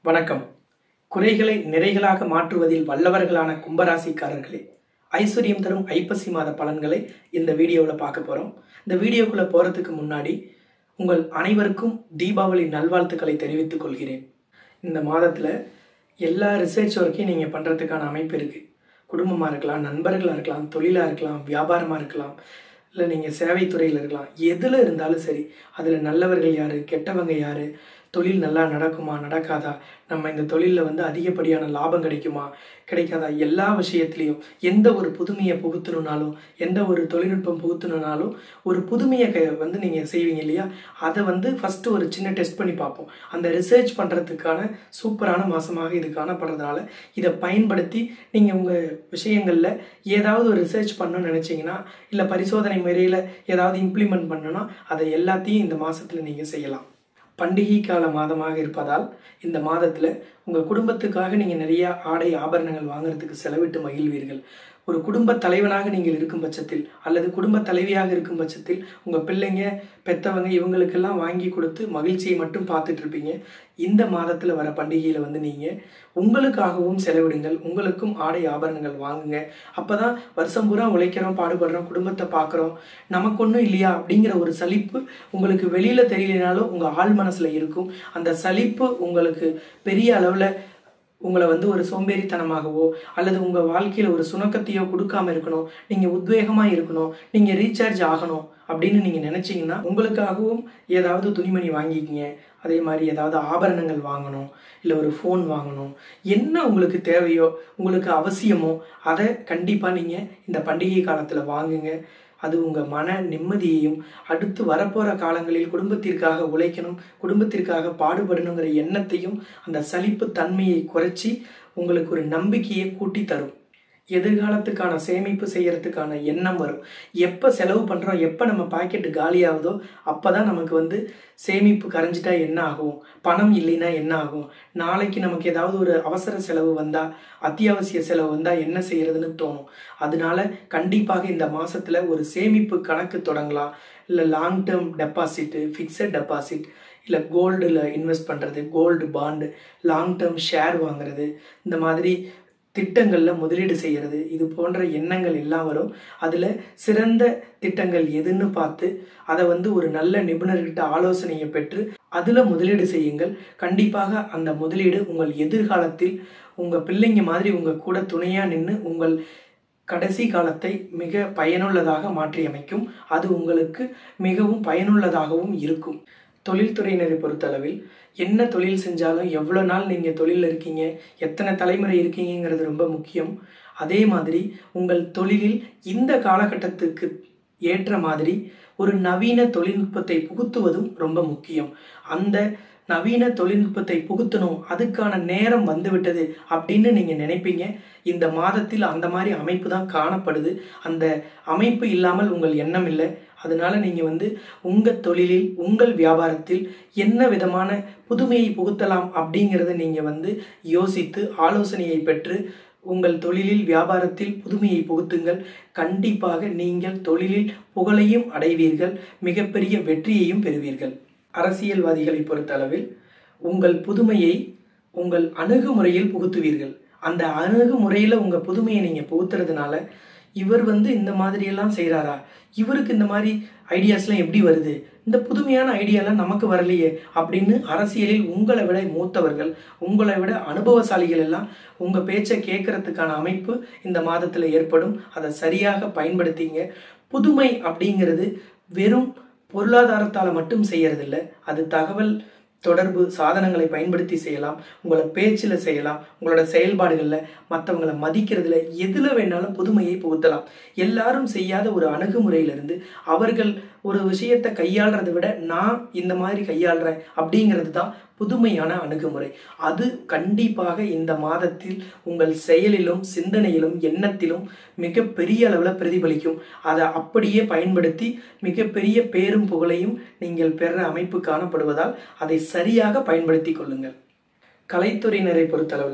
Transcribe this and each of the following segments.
வணக்கம் குறைகளை நிறைகளாக மாற்றுவதில் வல்லவர்களான கும்பராசிக்காரர்களே ஐஸ்வர்யம் தரும் ஐப்பசி மாத பலன்களை இந்த வீடியோவில் பார்க்க போகிறோம் இந்த வீடியோக்குள்ளே போகிறதுக்கு முன்னாடி உங்கள் அனைவருக்கும் தீபாவளி நல்வாழ்த்துக்களை தெரிவித்துக் கொள்கிறேன் இந்த மாதத்தில் எல்லா ரிசர்ச் ஒர்க்கையும் நீங்கள் பண்ணுறதுக்கான அமைப்பு இருக்குது குடும்பமாக இருக்கலாம் நண்பர்களாக இருக்கலாம் தொழிலாக இருக்கலாம் வியாபாரமாக இருக்கலாம் இல்லை நீங்கள் சேவைத்துறையில் இருக்கலாம் எதில் இருந்தாலும் சரி அதில் நல்லவர்கள் யார் கெட்டவங்க யார் தொழில் நல்லா நடக்குமா நடக்காதா நம்ம இந்த தொழிலில் வந்து அதிகப்படியான லாபம் கிடைக்குமா கிடைக்காதா எல்லா விஷயத்துலையும் எந்த ஒரு புதுமையை புகுத்தணுனாலும் எந்த ஒரு தொழில்நுட்பம் புகுத்தணுனாலும் ஒரு புதுமையை க வந்து நீங்கள் செய்வீங்க இல்லையா அதை வந்து ஃபஸ்ட்டு ஒரு சின்ன டெஸ்ட் பண்ணி பார்ப்போம் அந்த ரிசர்ச் பண்ணுறதுக்கான சூப்பரான மாதமாக இது காணப்படுறதுனால இதை பயன்படுத்தி நீங்கள் உங்கள் விஷயங்களில் ஏதாவது ஒரு ரிசர்ச் பண்ணணும்னு நினச்சிங்கன்னா இல்லை பரிசோதனை முறையில் ஏதாவது இம்ப்ளிமெண்ட் பண்ணணும்னா அதை எல்லாத்தையும் இந்த மாதத்தில் நீங்கள் செய்யலாம் பண்டிகை கால மாதமாக இருப்பதால் இந்த மாதத்தில் உங்கள் குடும்பத்துக்காக நீங்கள் நிறைய ஆடை ஆபரணங்கள் வாங்குறதுக்கு செலவிட்டு மகிழ்வீர்கள் ஒரு குடும்ப தலைவனாக நீங்கள் இருக்கும் பட்சத்தில் அல்லது குடும்ப தலைவியாக இருக்கும் பட்சத்தில் உங்கள் பிள்ளைங்க பெத்தவங்க இவங்களுக்கெல்லாம் வாங்கி கொடுத்து மகிழ்ச்சியை மட்டும் பார்த்துட்டு இருப்பீங்க இந்த மாதத்தில் வர பண்டிகையில் வந்து நீங்கள் உங்களுக்காகவும் செலவிடுங்கள் உங்களுக்கும் ஆடை ஆபரணங்கள் வாங்குங்க அப்போ தான் வருஷம் பூரா உழைக்கிறோம் பாடுபடுறோம் குடும்பத்தை பார்க்குறோம் நமக்கு ஒன்றும் இல்லையா அப்படிங்கிற ஒரு சலிப்பு உங்களுக்கு வெளியில் தெரியலனாலும் உங்கள் ஆள் மனசில் இருக்கும் அந்த சலிப்பு உங்களுக்கு பெரிய அளவில் உங்களை வந்து ஒரு சோம்பேறித்தனமாகவோ அல்லது உங்கள் வாழ்க்கையில் ஒரு சுணக்கத்தையோ கொடுக்காம இருக்கணும் நீங்கள் உத்வேகமாக இருக்கணும் நீங்கள் ரீசார்ஜ் ஆகணும் அப்படின்னு நீங்கள் நினச்சிங்கன்னா உங்களுக்காகவும் ஏதாவது துணிமணி வாங்கிக்கிங்க அதே மாதிரி ஏதாவது ஆபரணங்கள் வாங்கணும் இல்லை ஒரு ஃபோன் வாங்கணும் என்ன உங்களுக்கு தேவையோ உங்களுக்கு அவசியமோ அதை கண்டிப்பாக நீங்கள் இந்த பண்டிகை காலத்தில் வாங்குங்க அது உங்கள் மன நிம்மதியையும் அடுத்து வரப்போகிற காலங்களில் குடும்பத்திற்காக உழைக்கணும் குடும்பத்திற்காக பாடுபடணுங்கிற எண்ணத்தையும் அந்த சலிப்பு தன்மையை குறைச்சி உங்களுக்கு ஒரு நம்பிக்கையை கூட்டி தரும் எதிர்காலத்துக்கான சேமிப்பு செய்யறதுக்கான எண்ணம் வரும் எப்போ செலவு பண்ணுறோம் எப்போ நம்ம பாக்கெட்டு காலியாகுதோ அப்போ தான் நமக்கு வந்து சேமிப்பு கரைஞ்சிட்டா என்ன ஆகும் பணம் இல்லைன்னா என்ன ஆகும் நாளைக்கு நமக்கு ஏதாவது ஒரு அவசர செலவு வந்தால் அத்தியாவசிய செலவு வந்தால் என்ன செய்யறதுன்னு தோணும் அதனால கண்டிப்பாக இந்த மாதத்தில் ஒரு சேமிப்பு கணக்கு தொடங்கலாம் இல்லை long term deposit fixed deposit இல்லை கோல்டில் இன்வெஸ்ட் பண்ணுறது gold bond long term share வாங்குறது இந்த மாதிரி திட்டங்களில் முதலீடு செய்கிறது இது போன்ற எண்ணங்கள் எல்லாம் வரும் அதில் சிறந்த திட்டங்கள் எதுன்னு பார்த்து அதை வந்து ஒரு நல்ல நிபுணர்கிட்ட ஆலோசனையை பெற்று அதில் முதலீடு செய்யுங்கள் கண்டிப்பாக அந்த முதலீடு உங்கள் எதிர்காலத்தில் உங்கள் பிள்ளைங்க மாதிரி உங்கள் கூட துணையாக நின்று உங்கள் கடைசி காலத்தை மிக பயனுள்ளதாக மாற்றி அமைக்கும் அது உங்களுக்கு மிகவும் பயனுள்ளதாகவும் இருக்கும் தொழில்துறையினரை பொறுத்தளவில் என்ன தொழில் செஞ்சாலும் எவ்வளோ நாள் நீங்கள் தொழிலில் இருக்கீங்க எத்தனை தலைமுறை இருக்கீங்கிறது ரொம்ப முக்கியம் அதே மாதிரி உங்கள் தொழிலில் இந்த காலகட்டத்துக்கு ஏற்ற மாதிரி ஒரு நவீன தொழில்நுட்பத்தை புகுத்துவதும் ரொம்ப முக்கியம் அந்த நவீன தொழில்நுட்பத்தை புகுத்தணும் அதுக்கான நேரம் வந்துவிட்டது அப்படின்னு நீங்கள் நினைப்பீங்க இந்த மாதத்தில் அந்த மாதிரி அமைப்பு தான் காணப்படுது அந்த அமைப்பு இல்லாமல் உங்கள் எண்ணம் இல்லை அதனால நீங்கள் வந்து உங்கள் தொழிலில் உங்கள் வியாபாரத்தில் என்ன விதமான புதுமையை புகுத்தலாம் அப்படிங்கிறத நீங்கள் வந்து யோசித்து ஆலோசனையை பெற்று உங்கள் தொழிலில் வியாபாரத்தில் புதுமையை புகுத்துங்கள் கண்டிப்பாக நீங்கள் தொழிலில் புகழையும் அடைவீர்கள் மிகப்பெரிய வெற்றியையும் பெறுவீர்கள் அரசியல்வாதிகளை பொறுத்தளவில் உங்கள் புதுமையை உங்கள் அணுகுமுறையில் புகுத்துவீர்கள் அந்த அணுகுமுறையில் உங்கள் புதுமையை நீங்கள் புகுத்துறதுனால இவர் வந்து இந்த மாதிரியெல்லாம் செய்கிறாரா இவருக்கு இந்த மாதிரி ஐடியாஸ்லாம் எப்படி வருது இந்த புதுமையான ஐடியாலாம் நமக்கு வரலையே அப்படின்னு அரசியலில் உங்களை விட மூத்தவர்கள் உங்களை விட அனுபவசாலிகள் எல்லாம் உங்கள் பேச்சை கேட்கறதுக்கான அமைப்பு இந்த மாதத்தில் ஏற்படும் அதை சரியாக பயன்படுத்திங்க புதுமை அப்படிங்கிறது வெறும் பொருளாதாரத்தால் மட்டும் செய்யறதில்ல அது தகவல் தொடர்பு சாதனங்களை பயன்படுத்தி செய்யலாம் உங்களோட பேச்சில் செய்யலாம் உங்களோட செயல்பாடுகளில் மற்றவங்களை மதிக்கிறதுல எதில் வேணாலும் புதுமையை புகுத்தலாம் எல்லாரும் செய்யாத ஒரு அணுகுமுறையிலிருந்து அவர்கள் ஒரு விஷயத்தை கையாளுறதை விட நான் இந்த மாதிரி கையாளுறேன் அப்படிங்கிறது தான் புதுமையான அணுகுமுறை அது கண்டிப்பாக இந்த மாதத்தில் உங்கள் செயலிலும் சிந்தனையிலும் எண்ணத்திலும் மிக பெரிய அளவில் பிரதிபலிக்கும் அதை அப்படியே பயன்படுத்தி மிகப்பெரிய பேரும் புகழையும் நீங்கள் பெற அமைப்பு காணப்படுவதால் அதை சரியாக பயன்படுத்தி கொள்ளுங்கள் கலைத்துறையினரை பொறுத்தளவில்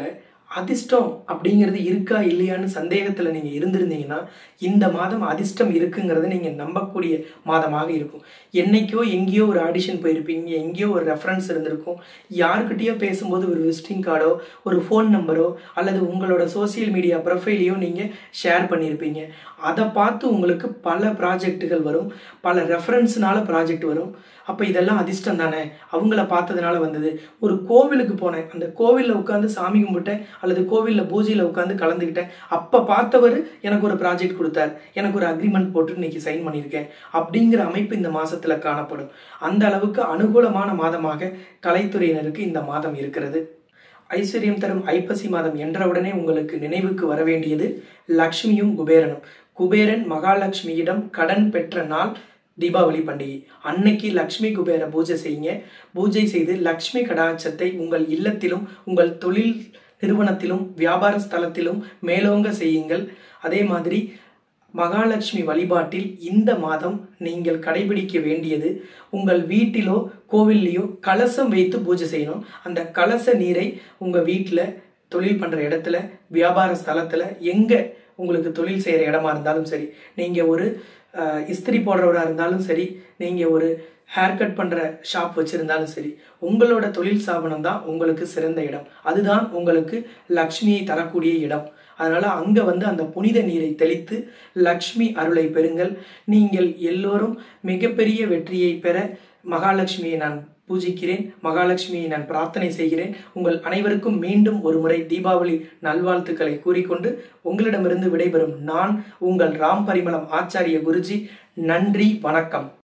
அதிர்ஷ்டம் அப்படிங்கிறது இருக்கா இல்லையான்னு சந்தேகத்தில் நீங்கள் இருந்திருந்தீங்கன்னா இந்த மாதம் அதிர்ஷ்டம் இருக்குங்கிறத நீங்கள் நம்பக்கூடிய மாதமாக இருக்கும் என்னைக்கோ எங்கேயோ ஒரு ஆடிஷன் போயிருப்பீங்க எங்கேயோ ஒரு ரெஃபரன்ஸ் இருந்திருக்கும் யாருக்கிட்டேயோ பேசும்போது ஒரு விசிட்டிங் கார்டோ ஒரு ஃபோன் நம்பரோ அல்லது உங்களோட சோசியல் மீடியா ப்ரொஃபைலையோ நீங்கள் ஷேர் பண்ணியிருப்பீங்க அதை பார்த்து உங்களுக்கு பல ப்ராஜெக்ட்டுகள் வரும் பல ரெஃபரன்ஸ்னால ப்ராஜெக்ட் வரும் அப்போ இதெல்லாம் அதிர்ஷ்டம் தானே அவங்கள பார்த்ததுனால வந்தது ஒரு கோவிலுக்கு போனேன் அந்த கோவிலில் உட்காந்து சாமி கும்பிட்டேன் அல்லது கோவிலில் பூஜையில் உட்காந்து கலந்துக்கிட்டேன் அப்போ பார்த்தவர் எனக்கு ஒரு ப்ராஜெக்ட் கொடுத்தார் எனக்கு ஒரு அக்ரிமெண்ட் போட்டு இன்னைக்கு சைன் பண்ணியிருக்கேன் அப்படிங்கிற அமைப்பு இந்த மாதத்தில் காணப்படும் அந்த அளவுக்கு அனுகூலமான மாதமாக கலைத்துறையினருக்கு இந்த மாதம் இருக்கிறது ஐஸ்வர்யம் தரும் ஐப்பசி மாதம் என்றவுடனே உங்களுக்கு நினைவுக்கு வர வேண்டியது லக்ஷ்மியும் குபேரனும் குபேரன் மகாலட்சுமியிடம் கடன் பெற்ற நாள் தீபாவளி பண்டிகை அன்னைக்கு லக்ஷ்மி குபேர பூஜை செய்யுங்க பூஜை செய்து லக்ஷ்மி கடாட்சத்தை உங்கள் இல்லத்திலும் உங்கள் தொழில் நிறுவனத்திலும் வியாபார ஸ்தலத்திலும் மேலோங்க செய்யுங்கள் அதே மாதிரி மகாலட்சுமி வழிபாட்டில் இந்த மாதம் நீங்கள் கடைபிடிக்க வேண்டியது உங்கள் வீட்டிலோ கோவில்லையோ கலசம் வைத்து பூஜை செய்யணும் அந்த கலச நீரை உங்கள் வீட்டில் தொழில் பண்ணுற இடத்துல வியாபார ஸ்தலத்தில் எங்கே உங்களுக்கு தொழில் செய்கிற இடமா இருந்தாலும் சரி நீங்கள் ஒரு அஹ், இஸ்திரி போடுறவராக இருந்தாலும் சரி நீங்கள் ஒரு ஹேர் கட் பண்ணுற ஷாப் வச்சுருந்தாலும் சரி உங்களோட தொழில் ஸ்தாபனம் தான் உங்களுக்கு சிறந்த இடம் அதுதான் உங்களுக்கு லக்ஷ்மியை தரக்கூடிய இடம் அதனால அங்க வந்து அந்த புனித நீரை தெளித்து லக்ஷ்மி அருளை பெறுங்கள் நீங்கள் எல்லோரும் மிகப்பெரிய வெற்றியை பெற மகாலட்சுமியை நான் பூஜிக்கிறேன் மகாலட்சுமியை நான் பிரார்த்தனை செய்கிறேன் உங்கள் அனைவருக்கும் மீண்டும் ஒரு முறை தீபாவளி நல்வாழ்த்துக்களை கூறிக்கொண்டு உங்களிடமிருந்து விடைபெறும் நான் உங்கள் ராம் பரிமளம் ஆச்சாரிய குருஜி நன்றி வணக்கம்